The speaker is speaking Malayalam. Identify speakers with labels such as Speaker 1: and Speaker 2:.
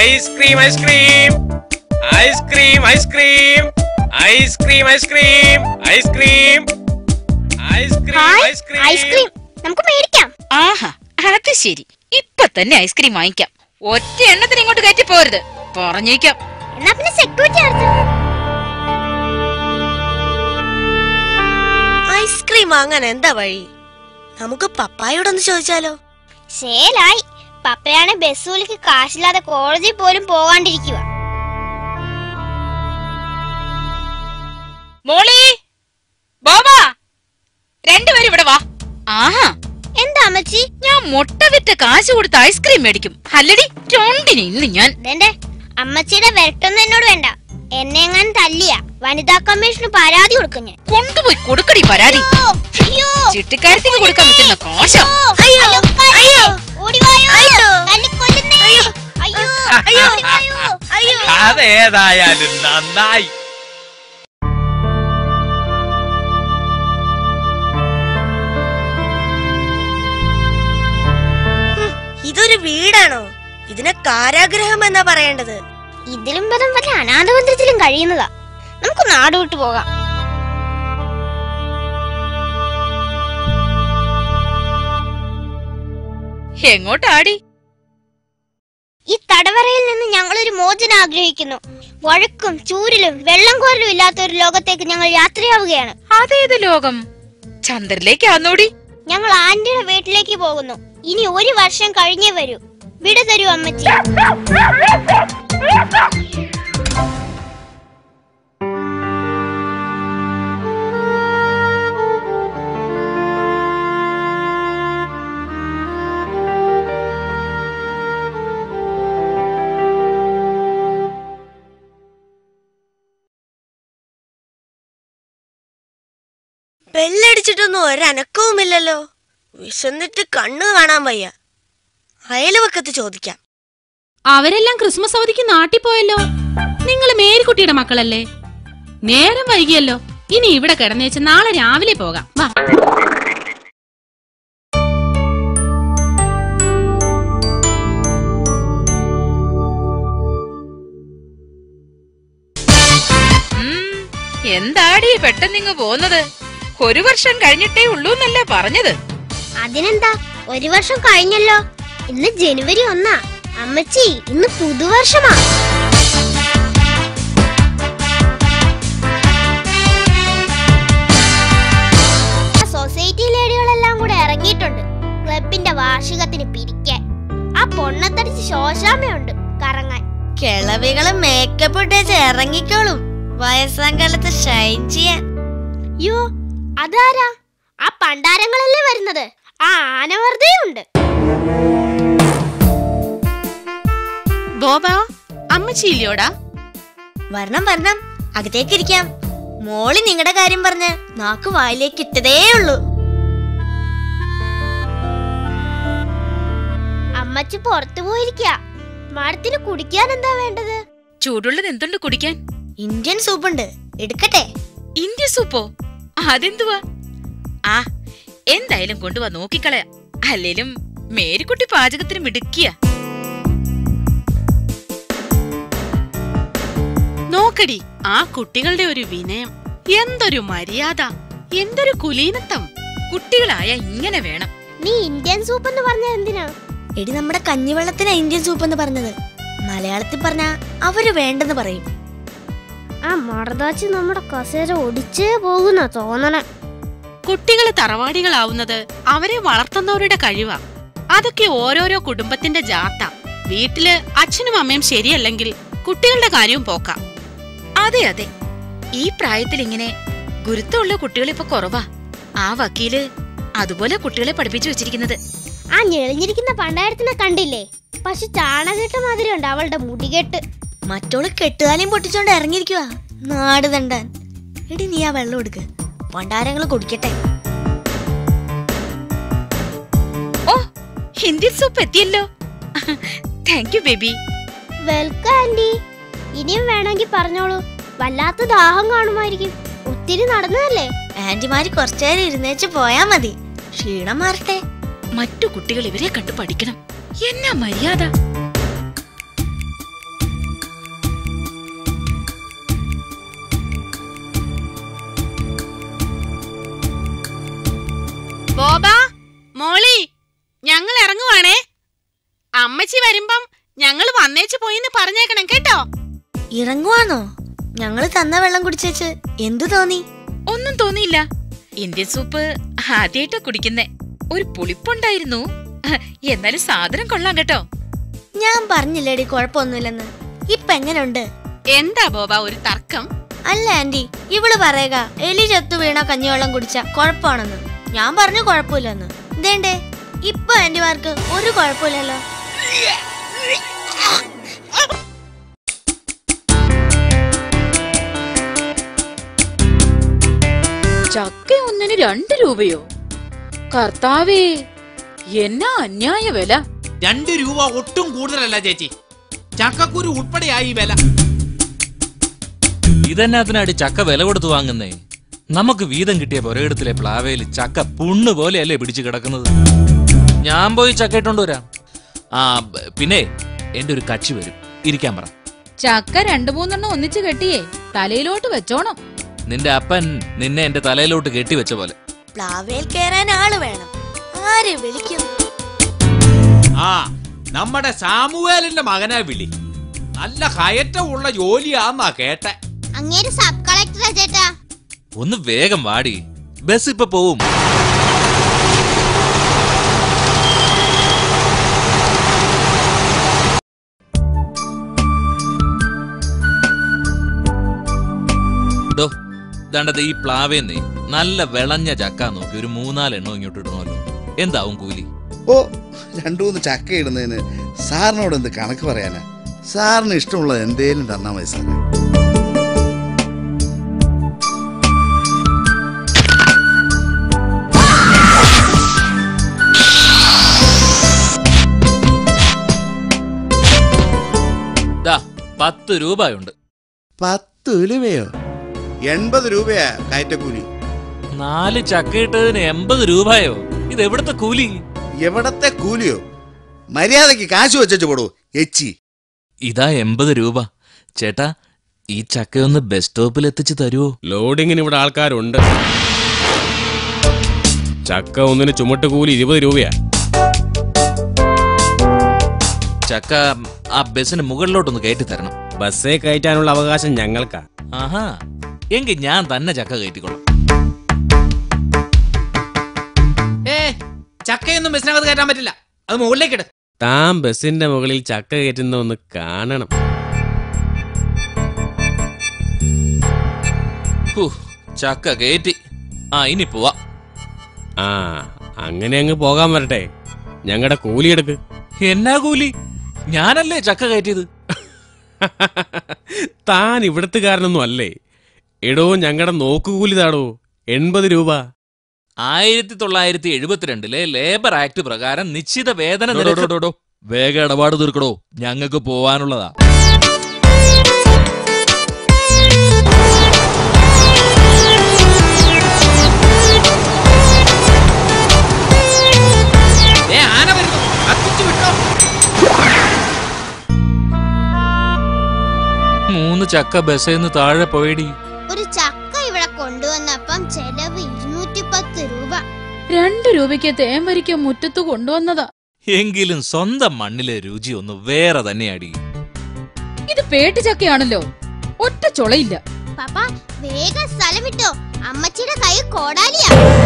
Speaker 1: Ice cream ice cream ice cream ice cream ice cream ice cream ice cream ice cream
Speaker 2: hi
Speaker 1: ice cream
Speaker 2: ice cream നമുക്ക് മേടിക്കാം
Speaker 3: ആഹാ അത് ശരി ഇപ്പൊ തന്നെ ഐസ്ക്രീം വാങ്ങിക്കാം ഒറ്റ എണ്ണത്തിന് ഇങ്ങോട്ട് കയറ്റി പോരുത് പറഞ്ഞേക്കാം
Speaker 2: എന്നാ പിന്നെ സെക്യൂരിറ്റി അടുത്ത്
Speaker 4: ഐസ്ക്രീം വാങ്ങാൻ എന്താ വഴി നമുക്ക് പപ്പായോടൊന്ന് ചോദിച്ചാലോ
Speaker 2: ശേലായി പപ്പയാണ് ബസ്സൂലിക്ക് കാശില്ലാതെ കോളേജിൽ പോലും പോകാണ്ടിരിക്കുക
Speaker 3: മോളി ബോബാ രണ്ടുപേരും ഇവിടെ വാ ആഹാ
Speaker 2: എന്താ അമ്മച്ചി
Speaker 3: ഞാൻ മുട്ട വിറ്റ് കാശ് കൊടുത്ത് ഐസ്ക്രീം മേടിക്കും അല്ലടി രണ്ടിന് ഇന്ന് ഞാൻ
Speaker 2: ഇതെന്റെ അമ്മച്ചിയുടെ വരട്ടൊന്നും എന്നോട് വേണ്ട എന്നെ എങ്ങനെ തല്ലിയ വനിതാ കമ്മീഷന് പരാതി കൊടുക്കും ഞാൻ
Speaker 3: കൊണ്ടുപോയി കൊടുക്കടി പരാതി
Speaker 2: അയ്യോ
Speaker 3: ചിട്ടിക്കാരത്തിന് കൊടുക്കാൻ പറ്റുന്ന കാശ
Speaker 2: അയ്യോ അയ്യോ ഓടിവായോ തല്ലിക്കൊല്ലുന്നേ അയ്യോ അയ്യോ ഓടിവായോ അയ്യോ
Speaker 1: അതേതായാലും നന്നായി
Speaker 4: ഇതൊരു വീടാണോ ഇതിനെ കാരാഗ്രഹം എന്നാ പറയേണ്ടത്
Speaker 2: ഇതിലും ഭേദം വല്ല അനാഥമന്ദിരത്തിലും കഴിയുന്നതാ നമുക്ക് നാട് വിട്ടു പോകാം
Speaker 3: എങ്ങോട്ടാടി
Speaker 2: ഈ തടവറയിൽ നിന്ന് ഞങ്ങൾ ഒരു മോചനം ആഗ്രഹിക്കുന്നു വഴക്കും ചൂരിലും വെള്ളം കോരലും ഇല്ലാത്ത ഒരു ലോകത്തേക്ക് ഞങ്ങൾ യാത്രയാവുകയാണ്
Speaker 3: അതേത് ലോകം ചന്ദ്രനിലേക്കാന്നോടി
Speaker 2: ഞങ്ങൾ ആന്റിയുടെ വീട്ടിലേക്ക് പോകുന്നു ഇനി ഒരു വർഷം കഴിഞ്ഞേ വരൂ വിട തരൂ അമ്മച്ചി
Speaker 4: ബെല്ലടിച്ചിട്ടൊന്നും ഒരനക്കവുമില്ലല്ലോ വിശന്നിട്ട് കണ്ണു കാണാൻ വയ്യ അയൽവക്കത്ത് ചോദിക്കാം
Speaker 5: അവരെല്ലാം ക്രിസ്മസ് അവധിക്ക് നാട്ടിൽ പോയല്ലോ നിങ്ങൾ മേരിക്കുട്ടിയുടെ മക്കളല്ലേ നേരം വൈകിയല്ലോ ഇനി ഇവിടെ കിടന്നേച്ച് നാളെ രാവിലെ പോകാം വാ
Speaker 3: ഉം, എന്താടി പെട്ടെന്നിങ്ങ് പോന്നത് ഒരു വർഷം കഴിഞ്ഞിട്ടേ ഉള്ളൂ എന്നല്ലേ പറഞ്ഞത്
Speaker 2: അതിനെന്താ ഒരു വർഷം കഴിഞ്ഞല്ലോ ഇന്ന് ജനുവരി ഒന്നാ അമ്മച്ചി ഇന്ന് പുതുവർഷമാ സൊസൈറ്റി ലേഡികളെല്ലാം കൂടെ ഇറങ്ങിയിട്ടുണ്ട് ക്ലബിന്റെ വാർഷികത്തിന് പിരിക്കാൻ ആ പൊണ്ണത്തടിച്ച് ശോശാമയുണ്ട് കറങ്ങാൻ
Speaker 4: കിളവികള് മേക്കപ്പ് ഇട്ടേച്ച് ഇറങ്ങിക്കോളും വയസ്സാം കാലത്ത് ഷൈൻ ചെയ്യാൻ
Speaker 2: യോ അതാരാ ആ പണ്ടാരങ്ങളല്ലേ വരുന്നത് ആ ആന വെറുതെ ഉണ്ട്
Speaker 5: ബോബാ അമ്മച്ചിയില്ലോടാ
Speaker 4: വരണം വരണം അകത്തേക്ക് ഇരിക്കാം മോളി നിങ്ങളുടെ കാര്യം പറഞ്ഞ് നാക്ക് വായിലേക്ക് ഇട്ടതേ ഉള്ളൂ
Speaker 2: അമ്മച്ചി പുറത്തു പോയിരിക്ക മാഡത്തിന് കുടിക്കാൻ എന്താ വേണ്ടത്
Speaker 3: ചൂടുള്ളത് എന്തുണ്ട് കുടിക്കാൻ
Speaker 4: ഇന്ത്യൻ സൂപ്പുണ്ട് എടുക്കട്ടെ
Speaker 3: ഇന്ത്യ സൂപ്പോ അതെന്തുവാ ആ എന്തായാലും കൊണ്ടുവാ നോക്കിക്കളയാ അല്ലേലും മേരിക്കുട്ടി പാചകത്തിന് മിടുക്കിയ
Speaker 5: നോക്കടി ആ കുട്ടികളുടെ ഒരു വിനയം എന്തൊരു മര്യാദ എന്തൊരു കുലീനത്വം
Speaker 3: കുട്ടികളായ ഇങ്ങനെ വേണം
Speaker 2: നീ ഇന്ത്യൻ സൂപ്പ് എന്ന് പറഞ്ഞത് എന്തിനാ
Speaker 4: എടി നമ്മുടെ കഞ്ഞിവെള്ളത്തിനാ ഇന്ത്യൻ സൂപ്പ് എന്ന് പറഞ്ഞത് മലയാളത്തിൽ പറഞ്ഞാ അവര് വേണ്ടെന്ന് പറയും
Speaker 2: ആ മറതാച്ചി നമ്മുടെ കസേര ഒടിച്ചേ പോകുന്ന തോന്നണേ
Speaker 5: കുട്ടികള് തറവാടികളാവുന്നത് അവരെ വളർത്തുന്നവരുടെ കഴിവാ അതൊക്കെ ഓരോരോ കുടുംബത്തിന്റെ ജാത്ത വീട്ടില് അച്ഛനും അമ്മയും ശരിയല്ലെങ്കിൽ കുട്ടികളുടെ കാര്യവും പോക്കാം
Speaker 3: അതെ അതെ ഈ പ്രായത്തിൽ ഇങ്ങനെ ഗുരുത്തമുള്ള കുട്ടികൾ ഇപ്പൊ കുറവാ ആ വക്കീല് അതുപോലെ കുട്ടികളെ പഠിപ്പിച്ചു വെച്ചിരിക്കുന്നത്
Speaker 2: ആ ഞെളിഞ്ഞിരിക്കുന്ന പണ്ടാരത്തിനെ കണ്ടില്ലേ പക്ഷെ ചാണകെട്ട മാതിരി ഉണ്ട് അവളുടെ മുടികെട്ട്
Speaker 4: മറ്റോള് കെട്ടുകാലിയും പൊട്ടിച്ചോണ്ട് ഇറങ്ങിയിരിക്കുവാ നാട് തണ്ടാൻ എടി നീ ആ വെള്ളം എടുക്ക് പണ്ടാരങ്ങൾ കുടിക്കട്ടെ
Speaker 3: ഓ ഹിന്ദി സൂപ്പ് എത്തിയല്ലോ thank you baby
Speaker 2: welcome aunty ഇനിയും വേണമെങ്കിൽ പറഞ്ഞോളൂ വല്ലാത്ത ദാഹം കാണുമായിരിക്കും ഒത്തിരി നടന്നതല്ലേ
Speaker 4: ആന്റിമാര് കുറച്ചേരം ഇരുന്നേച്ച് പോയാ മതി ക്ഷീണം മാറട്ടെ
Speaker 3: മറ്റു കുട്ടികൾ ഇവരെ കണ്ടു പഠിക്കണം എന്നാ മര്യാദ
Speaker 5: അമ്മച്ചി വരുമ്പം ഞങ്ങൾ വന്നേച്ചു പോയിന്ന് പറഞ്ഞേക്കണം കേട്ടോ
Speaker 4: ഇറങ്ങുവാന്നോ ഞങ്ങള് തന്ന വെള്ളം കുടിച്ചേച്ച് എന്തു തോന്നി
Speaker 3: ഒന്നും തോന്നിയില്ല ഇന്ത്യൻ സൂപ്പ് ആദ്യമായിട്ടാ കുടിക്കുന്നേ ഒരു പുളിപ്പുണ്ടായിരുന്നു എന്നാലും സാധനം കൊള്ളാം കേട്ടോ
Speaker 4: ഞാൻ പറഞ്ഞില്ലേടി കുഴപ്പമൊന്നുമില്ലെന്ന് ഇപ്പൊ എങ്ങനെയുണ്ട്
Speaker 5: എന്താ ബോബ ഒരു തർക്കം
Speaker 4: അല്ല ആന്റി ഇവള് പറയുക എലി ചത്തു വീണ കഞ്ഞിവെള്ളം കുടിച്ച കുഴപ്പമാണെന്ന് ഞാൻ പറഞ്ഞു കുഴപ്പമില്ലെന്ന് ഇതേണ്ടേ ഇപ്പൊ ആന്റിമാർക്ക് ഒരു കുഴപ്പമില്ലല്ലോ
Speaker 6: ചക്ക ഒന്നിന് രണ്ട് രൂപയോ കർത്താവേ എന്നാ അന്യായ വില
Speaker 7: രണ്ട് രൂപ ഒട്ടും കൂടുതലല്ല ചേച്ചി ചക്കക്കുരു ഉൾപ്പെടെയായി ഈ വില
Speaker 1: ഇതെന്നാത്തിനാടി ചക്ക വില കൊടുത്ത് വാങ്ങുന്നേ നമുക്ക് വീതം കിട്ടിയ പുരയിടത്തിലെ പ്ലാവയിൽ ചക്ക പുണ്ണ് പോലെയല്ലേ പിടിച്ചു കിടക്കുന്നത് ഞാൻ പോയി ചക്ക ഇട്ടോണ്ട് വരാം ആ ബ- പിന്നെ എന്റെ ഒരു കക്ഷി വരും ഇരിക്കാൻ പറ
Speaker 6: ചക്ക രണ്ടു മൂന്നെണ്ണം ഒന്നിച്ച് കെട്ടിയേ തലയിലോട്ട് വെച്ചോണം
Speaker 1: നിന്റെ അപ്പൻ നിന്നെ എന്റെ തലയിലോട്ട് കെട്ടിവെച്ച പോലെ
Speaker 4: പ്ലാവേൽ കയറാൻ ആള് വേണം ആര് വിളിക്കും
Speaker 7: ആ നമ്മുടെ സാമുവേലിന്റെ മകനാ വിളി നല്ല കയറ്റമുള്ള ജോലിയാന്നാ കേട്ടെ
Speaker 2: അങ്ങേര് സബ് കളക്ടറാ ചേട്ടാ
Speaker 1: ഒന്ന് വേഗം വാടി ബസ് ഇപ്പൊ പോവും ദോ, ദാണ്ടത് ഈ പ്ലാവേന്നേ നല്ല വിളഞ്ഞ ചക്ക നോക്കി ഒരു മൂന്നാലെണ്ണം ഇങ്ങോട്ട് ഇടണമല്ലോ എന്താവും കൂലി
Speaker 8: ഓ രണ്ടു മൂന്ന് ചക്ക ഇടുന്നതിന് സാറിനോട് എന്ത് കണക്ക് പറയാനാ സാറിന് ഇഷ്ടമുള്ളത് എന്തേലും തന്നാ മതി സാറേ
Speaker 1: ദാ പത്ത് രൂപയുണ്ട്
Speaker 8: പത്ത് രൂപയോ എൺപത് രൂപയാ കയറ്റക്കൂലി
Speaker 1: നാല് ചക്ക ഇട്ടതിന് എൺപത് രൂപയോ ഇത് എവിടുത്തെ കൂലി
Speaker 8: എവിടത്തെ കൂലിയോ മര്യാദക്ക് കാശ് വെച്ചു പോടൂ എച്ചി
Speaker 1: ഇതാ എൺപത് രൂപ ചേട്ടാ ഈ ചക്കയൊന്ന് ബസ് സ്റ്റോപ്പിൽ എത്തിച്ച് തരുവോ
Speaker 9: ലോഡിങ്ങിന് ഇവിടെ ആൾക്കാരുണ്ട് ചക്ക ഒന്നിന് ചുമട്ട് കൂലി ഇരുപത് രൂപയാ
Speaker 1: ചക്ക ആ ബസ്സിന് മുകളിലോട്ടൊന്ന് കയറ്റി തരണം
Speaker 9: ബസ്സേ കയറ്റാനുള്ള അവകാശം ഞങ്ങൾക്കാ
Speaker 1: ആഹാ എങ്കിൽ ഞാൻ തന്നെ ചക്ക കയറ്റിക്കൊള്ളാം
Speaker 7: ഏ ചക്കയൊന്നും ബസ്സിനകത്ത് കയറ്റാൻ പറ്റില്ല അത് മുകളിലേക്ക് ഇട്
Speaker 9: താൻ ബസ്സിന്റെ മുകളിൽ ചക്ക കയറ്റുന്ന ഒന്ന് കാണണം
Speaker 1: ഹൂ, ചക്ക കയറ്റി ആ ഇനി പോവാ
Speaker 9: ആ അങ്ങനെ അങ്ങ് പോകാൻ വരട്ടെ ഞങ്ങളുടെ കൂലി എടുക്ക്
Speaker 1: എന്നാ കൂലി ഞാനല്ലേ ചക്ക കയറ്റിയത്
Speaker 9: താൻ ഇവിടത്തുകാരനൊന്നും അല്ലേ എടോ ഞങ്ങളുടെ നോക്കുകൂലി താടോ എൺപത് രൂപ
Speaker 1: ആയിരത്തി തൊള്ളായിരത്തി എഴുപത്തിരണ്ടിലെ ലേബർ ആക്ട് പ്രകാരം നിശ്ചിത വേതന
Speaker 9: ഡോ, ഡോ,
Speaker 1: നിരക്ക്
Speaker 9: ഡോ, ഡോ.
Speaker 1: വേഗം ഇടപാട് തീർക്കടോ ഞങ്ങൾക്ക് പോവാനുള്ളതാ
Speaker 7: ഏ ആന വരുന്നു കത്തിച്ചു വിട്ടോ
Speaker 1: മൂന്ന് ചക്ക ബസ്സിൽ നിന്ന് താഴെ പോയടി
Speaker 2: ഒരു ചക്ക ഇവിടെ കൊണ്ടുവന്നപ്പം ചെലവ് ഇരുന്നൂറ്റി പത്ത് രൂപ
Speaker 6: രണ്ടു രൂപയ്ക്ക് തേൻ വരിക്ക മുറ്റത്ത് കൊണ്ടുവന്നതാ
Speaker 1: എങ്കിലും സ്വന്തം മണ്ണിലെ രുചി ഒന്ന് വേറെ തന്നെയാടി
Speaker 6: ഇത് പേട്ട് ചക്കയാണല്ലോ ഒറ്റ ചൊളയില്ല
Speaker 2: പപ്പ വേഗം സ്ഥലം വിട്ടോ അമ്മച്ചിയുടെ കൈ കോടാലിയാ